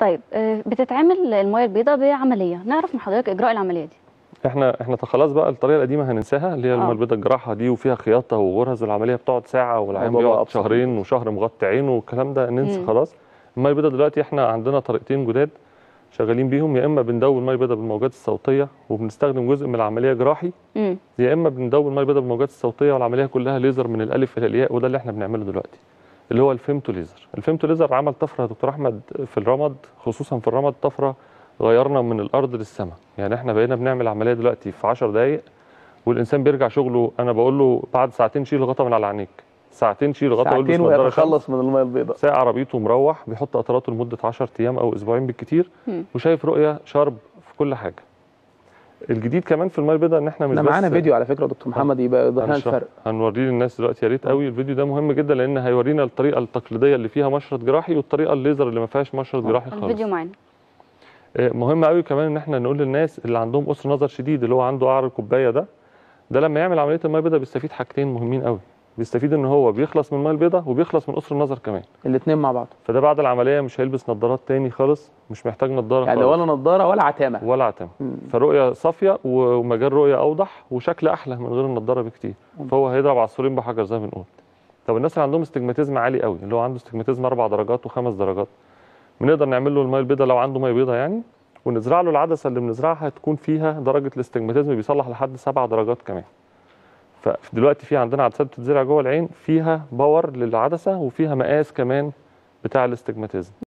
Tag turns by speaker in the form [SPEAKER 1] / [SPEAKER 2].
[SPEAKER 1] طيب آه، بتتعمل الميه البيضاء بعمليه نعرف من حضرتك اجراء العمليه دي
[SPEAKER 2] احنا احنا خلاص بقى الطريقه القديمه هننساها اللي هي
[SPEAKER 1] آه.
[SPEAKER 2] الميه البيضاء الجراحه دي وفيها خياطه وغرز والعمليه بتقعد ساعه والعيان
[SPEAKER 3] الموضوع
[SPEAKER 2] بيقعد
[SPEAKER 3] أبسط
[SPEAKER 2] شهرين وشهر مغطي عينه والكلام ده ننسى
[SPEAKER 1] مم.
[SPEAKER 2] خلاص الميه البيضاء دلوقتي احنا عندنا طريقتين جداد شغالين بيهم يا اما بندوب الميه البيضاء بالموجات الصوتيه وبنستخدم جزء من العمليه جراحي
[SPEAKER 1] امم
[SPEAKER 2] يا اما بندوب الميه البيضاء بالموجات الصوتيه والعمليه كلها ليزر من الالف الى الياء وده اللي احنا بنعمله دلوقتي اللي هو الفيمتو ليزر الفيمتو ليزر عمل طفره يا دكتور احمد في الرمد خصوصا في الرمد طفره غيرنا من الارض للسماء يعني احنا بقينا بنعمل عمليه دلوقتي في 10 دقائق والانسان بيرجع شغله انا بقول له بعد ساعتين شيل الغطا من على عينيك ساعتين شيل الغطا والبس
[SPEAKER 3] ساعتين
[SPEAKER 2] نظاره شمس
[SPEAKER 3] ويتخلص من الميه البيضاء
[SPEAKER 2] ساعة عربيته مروح بيحط قطراته لمدة 10 أيام أو أسبوعين بالكتير
[SPEAKER 1] مم.
[SPEAKER 2] وشايف رؤية شارب في كل حاجة. الجديد كمان في الميه البيضاء إن إحنا مش
[SPEAKER 3] احنا معانا
[SPEAKER 2] بس
[SPEAKER 3] فيديو على فكره دكتور محمد يبقى يوضح لنا
[SPEAKER 2] هنشرح-
[SPEAKER 3] الفرق
[SPEAKER 2] هنوريه للناس دلوقتي يا ريت قوي الفيديو ده مهم جدا لأن هيورينا الطريقة التقليدية اللي فيها مشرط جراحي والطريقة الليزر اللي ما فيهاش مشرط
[SPEAKER 3] آه.
[SPEAKER 2] جراحي خالص.
[SPEAKER 1] الفيديو معانا
[SPEAKER 2] آه، مهم قوي كمان ان احنا نقول للناس اللي عندهم قصر نظر شديد اللي هو عنده قعر الكوبايه ده ده لما يعمل عمليه الميه البيضاء بيستفيد حاجتين مهمين قوي بيستفيد ان هو بيخلص من الميه البيضاء وبيخلص من قصر النظر كمان
[SPEAKER 3] الاثنين مع بعض
[SPEAKER 2] فده بعد العمليه مش هيلبس نظارات تاني خالص مش محتاج نظاره
[SPEAKER 3] يعني
[SPEAKER 2] خالص
[SPEAKER 3] ولا نضاره ولا عتامه
[SPEAKER 2] ولا عتم
[SPEAKER 3] مم.
[SPEAKER 2] فرؤيه صافيه ومجال رؤيه اوضح وشكل احلى من غير النضاره بكتير فهو هيضرب عصفورين بحجر زي ما بنقول طب الناس اللي عندهم استجماتيزم عالي قوي اللي هو عنده استجماتيزم اربع درجات وخمس درجات بنقدر نعمل له الميه البيضاء لو عنده ميه بيضاء يعني ونزرع له العدسه اللي بنزرعها تكون فيها درجه الاستجماتيزم بيصلح لحد سبع درجات كمان فدلوقتي في عندنا عدسات بتتزرع جوه العين فيها باور للعدسه وفيها مقاس كمان بتاع الاستجماتيزم